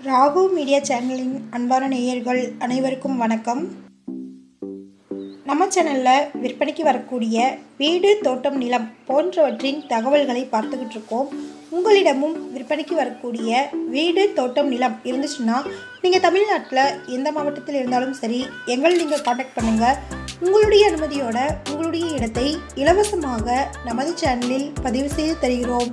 Rahu media சேனலின் அன்பான நேயர்கள் அனைவருக்கும் வணக்கம் நம்ம சேனலில் விற்பனைக்கு வரக்கூடிய வீடு தோட்டம் நிலம் போன்றவற்றின் தகவல்களை பார்த்துக்கிட்டு இருக்கோம் உங்களிடமும் விற்பனைக்கு வரக்கூடிய வீடு தோட்டம் நிலம் இருந்துச்சுன்னா நீங்கள் தமிழ்நாட்டில் எந்த மாவட்டத்தில் இருந்தாலும் சரி எங்களை நீங்கள் காண்டாக்ட் பண்ணுங்கள் உங்களுடைய அனுமதியோட உங்களுடைய இடத்தை இலவசமாக நமது சேனலில் பதிவு செய்து தருகிறோம்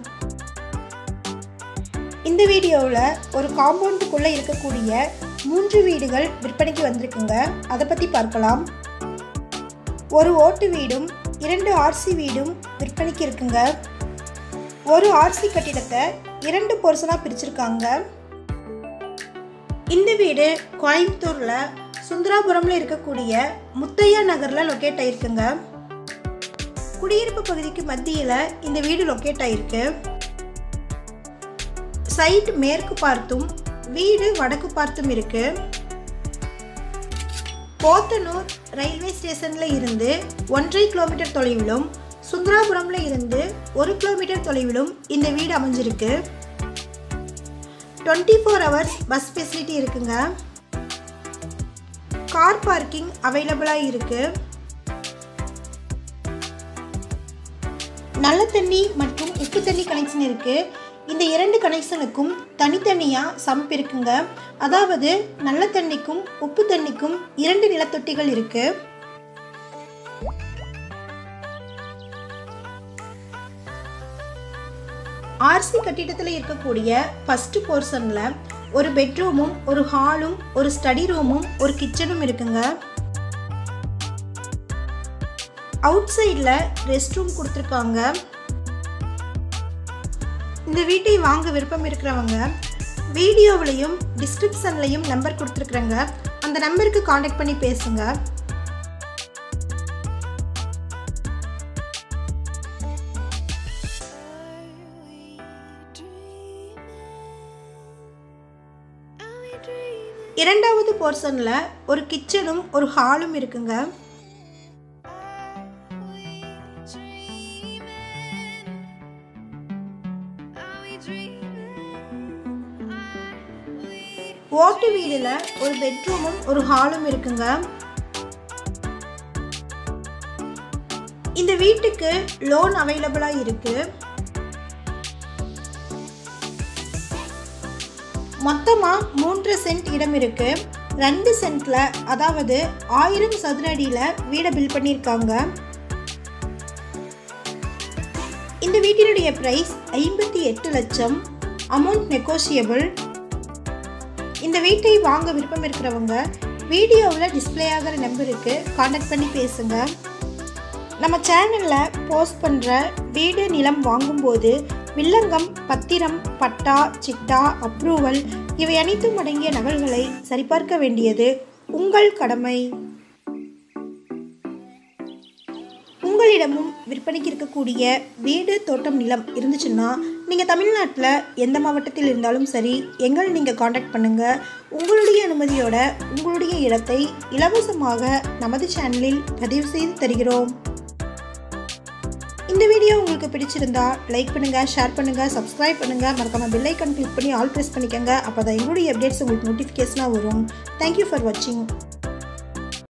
இந்த வீடியோவில் ஒரு காம்பவுண்டுக்குள்ளே இருக்கக்கூடிய மூன்று வீடுகள் விற்பனைக்கு வந்திருக்குங்க அதை பற்றி பார்க்கலாம் ஒரு ஓட்டு வீடும் இரண்டு ஆர்சி வீடும் விற்பனைக்கு இருக்குங்க ஒரு ஆர்சி கட்டிடத்தை இரண்டு போர்ஷனாக பிரிச்சிருக்காங்க இந்த வீடு கோயம்புத்தூரில் சுந்தராபுரம்ல இருக்கக்கூடிய முத்தையா நகரில் லொக்கேட் ஆயிருக்குங்க குடியிருப்பு பகுதிக்கு மத்தியில் இந்த வீடு லொக்கேட் ஆயிருக்கு சைட் மேற்கு பார்த்தும் வீடு வடக்கு பார்த்தும் இருக்கு போத்தனூர் ரயில்வே ஸ்டேஷன்ல இருந்து ஒன்றரை கிலோமீட்டர் தொலைவிலும் சுந்தராபுரம்ல இருந்து ஒரு கிலோமீட்டர் தொலைவிலும் இந்த வீடு அமைஞ்சிருக்கு twenty four hours bus facility இருக்குங்க கார் பார்க்கிங் அவைலபிளாக இருக்கு நல்ல தண்ணி மற்றும் உப்பு தண்ணி கனெக்ஷன் இருக்கு இந்த இரண்டு கனெக்ஷனுக்கும் தனித்தனியாக சம்ப் இருக்குங்க அதாவது நல்ல தண்ணிக்கும் உப்பு தண்ணிக்கும் இரண்டு நிலத்தொட்டிகள் இருக்கு ஆர்சி கட்டிடத்தில் இருக்கக்கூடிய ஃபர்ஸ்ட் போர்ஷனில் ஒரு பெட்ரூமும் ஒரு ஹாலும் ஒரு ஸ்டடி ரூமும் ஒரு கிச்சனும் இருக்குங்க அவுட் சைடில் ரெஸ்ட் ரூம் கொடுத்துருக்காங்க இந்த வீட்டை வாங்க விருப்பம் இருக்கிறவங்க வீடியோவிலையும் டிஸ்கிரிப்ஷன்லையும் நம்பர் கொடுத்துருக்குறேங்க அந்த நம்பருக்கு காண்டாக்ட் பண்ணி பேசுங்க இரண்டாவது போர்ஷனில் ஒரு கிச்சனும் ஒரு ஹாலும் இருக்குங்க ஓட்டு வீடில் ஒரு பெட்ரூமும் ஒரு ஹாலும் இருக்குங்க இந்த வீட்டுக்கு லோன் அவைலபிளாக இருக்கு மொத்தமாக மூன்று சென்ட் இடம் இருக்கு ரெண்டு சென்ட்ல அதாவது ஆயிரம் சதுர அடியில் வீடை பில் பண்ணியிருக்காங்க இந்த வீட்டினுடைய பிரைஸ் ஐம்பத்தி எட்டு லட்சம் அமௌண்ட் நெகோசியபிள் இந்த வீட்டை வாங்க விருப்பம் இருக்கிறவங்க வீடியோவில் டிஸ்பிளே ஆகிற நம்பருக்கு காண்டாக்ட் பண்ணி பேசுங்க நம்ம சேனலில் போஸ்ட் பண்ணுற வீடு நிலம் வாங்கும்போது வில்லங்கம் பத்திரம் பட்டா சிட்டா அப்ரூவல் இவை அனைத்தும் அடங்கிய நகல்களை சரிபார்க்க வேண்டியது உங்கள் கடமை உங்களிடமும் விற்பனைக்கு இருக்கக்கூடிய வீடு தோட்டம் நிலம் இருந்துச்சுன்னா நீங்கள் தமிழ்நாட்டில் எந்த மாவட்டத்தில் இருந்தாலும் சரி எங்கள் நீங்கள் காண்டாக்ட் பண்ணுங்கள் உங்களுடைய அனுமதியோட உங்களுடைய இடத்தை இலவசமாக நமது சேனலில் பதிவு செய்து தருகிறோம் இந்த வீடியோ உங்களுக்கு பிடிச்சிருந்தா லைக் பண்ணுங்கள் ஷேர் பண்ணுங்கள் சப்ஸ்கிரைப் பண்ணுங்கள் மறக்காமல் பெல் ஐக்கன் கிளிக் பண்ணி ஆல் ப்ரெஸ் பண்ணிக்கோங்க அப்போ தான் எங்களுடைய அப்டேட்ஸ் உங்களுக்கு நோட்டிஃபிகேஷனாக வரும் தேங்க்யூ ஃபார் வாட்சிங்